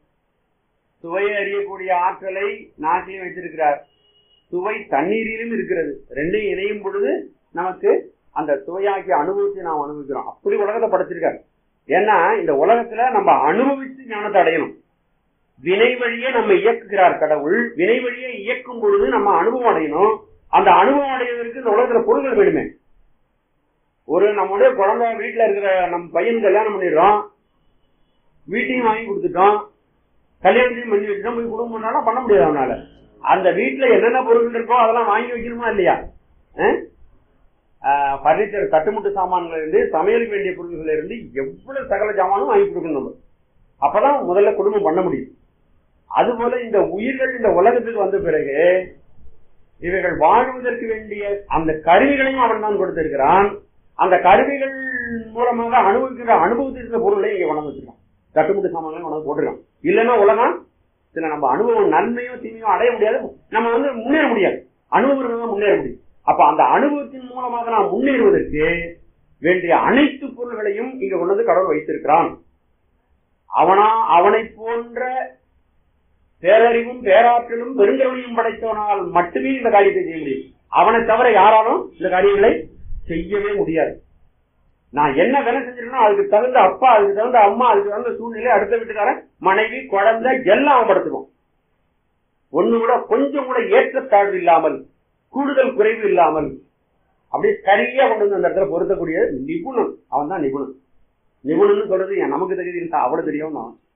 சுவையை அறியக்கூடிய ஆற்றலை நாட்டிலையும் வைத்திருக்கிறார் சுவை தண்ணீரிலும் இருக்கிறது ரெண்டையும் இணையும் பொழுது நமக்கு அந்த சுவையாகிய அனுபவத்தை நாம் அனுபவிக்கிறோம் அப்படி உலகத்தை படைச்சிருக்காரு ஏன்னா இந்த உலகத்துல நம்ம அனுபவிச்சு ஞானத்தை அடையணும் வினை வழியே நம்ம இயக்குகிறார் கடவுள் வினை வழியே இயக்கும் பொழுது நம்ம அனுபவம் அடையணும் அந்த அனுபவம் அடைவதற்கு இந்த உலகத்துல பொருள்கள் வேணுமே ஒரு நம்முடைய குழந்தை வீட்டுல இருக்கிற நம்ம பையன் கல்யாணம் பண்ணிடுறோம் வீட்டையும் வாங்கி கொடுத்துட்டோம் கல்யாணத்தையும் பண்ணி வச்சுட்டோம் போய் குடும்பம் பண்ணாலும் பண்ண முடியாது அவனால அந்த வீட்டுல என்னென்ன பொருள் இருக்கோ அதெல்லாம் வாங்கி வைக்கணுமா இல்லையா பர்னிச்சர் தட்டுமுட்டு சாமான்ல இருந்து சமையலுக்கு வேண்டிய பொருள்கள் இருந்து எவ்வளவு சகல சாமானும் வாங்கி கொடுக்கணும் நம்ம அப்பதான் முதல்ல குடும்பம் பண்ண முடியும் அதுபோல இந்த உயிர்கள் இந்த உலகத்துக்கு வந்த பிறகு இவைகள் வாழ்வதற்கு வேண்டிய அந்த கருவிகளையும் அவன் தான் கொடுத்திருக்கிறான் அந்த கருவிகள் மூலமாக அனுபவிக்கிற அனுபவத்திருக்கிற பொருளை இங்க உணவு வச்சிருக்கான் தட்டுமுட்டு சாமான்களையும் உணவு போட்டிருக்கான் இல்லைன்னா உலகம் சில நம்ம அனுபவம் நன்மையோ தீமையோ அடைய முடியாது நம்ம வந்து முன்னேற முடியாது அனுபவம் தான் முன்னேற முடியும் அப்ப அந்த அனுபவத்தின் மூலமாக நாம் முன்னேறுவதற்கு வேண்டிய அனைத்து பொருள்களையும் இங்க கொண்டு வந்து கடவுள் வைத்திருக்கிறான் அவனா அவனை போன்ற பேரறிவும் பேராற்றலும் பெருங்கருணையும் படைத்தவனால் மட்டுமே இந்த காரியத்தை செய்ய முடியும் அவனை தவிர யாராலும் இந்த காரியங்களை செய்யவே முடியாது நான் என்ன வேலை செஞ்சிருக்கணும் அதுக்கு தகுந்த அப்பா அதுக்கு தகுந்த அம்மா அதுக்கு தகுந்த சூழ்நிலை அடுத்த வீட்டுக்காரன் மனைவி குழந்தை எல்லாம் அவன் படுத்துவோம் ஒண்ணு கூட கொஞ்சம் கூட ஏற்றத்தாழ்வு இல்லாமல் கூடுதல் குறைவு இல்லாமல் அப்படியே சரியா கொண்டு வந்து அந்த இடத்துல பொருத்தக்கூடிய நிபுணன் அவன் தான் நிபுணன் நிபுணன் சொல்றது ஏன் நமக்கு தெரியுது அவ்வளவு தெரியும் நான்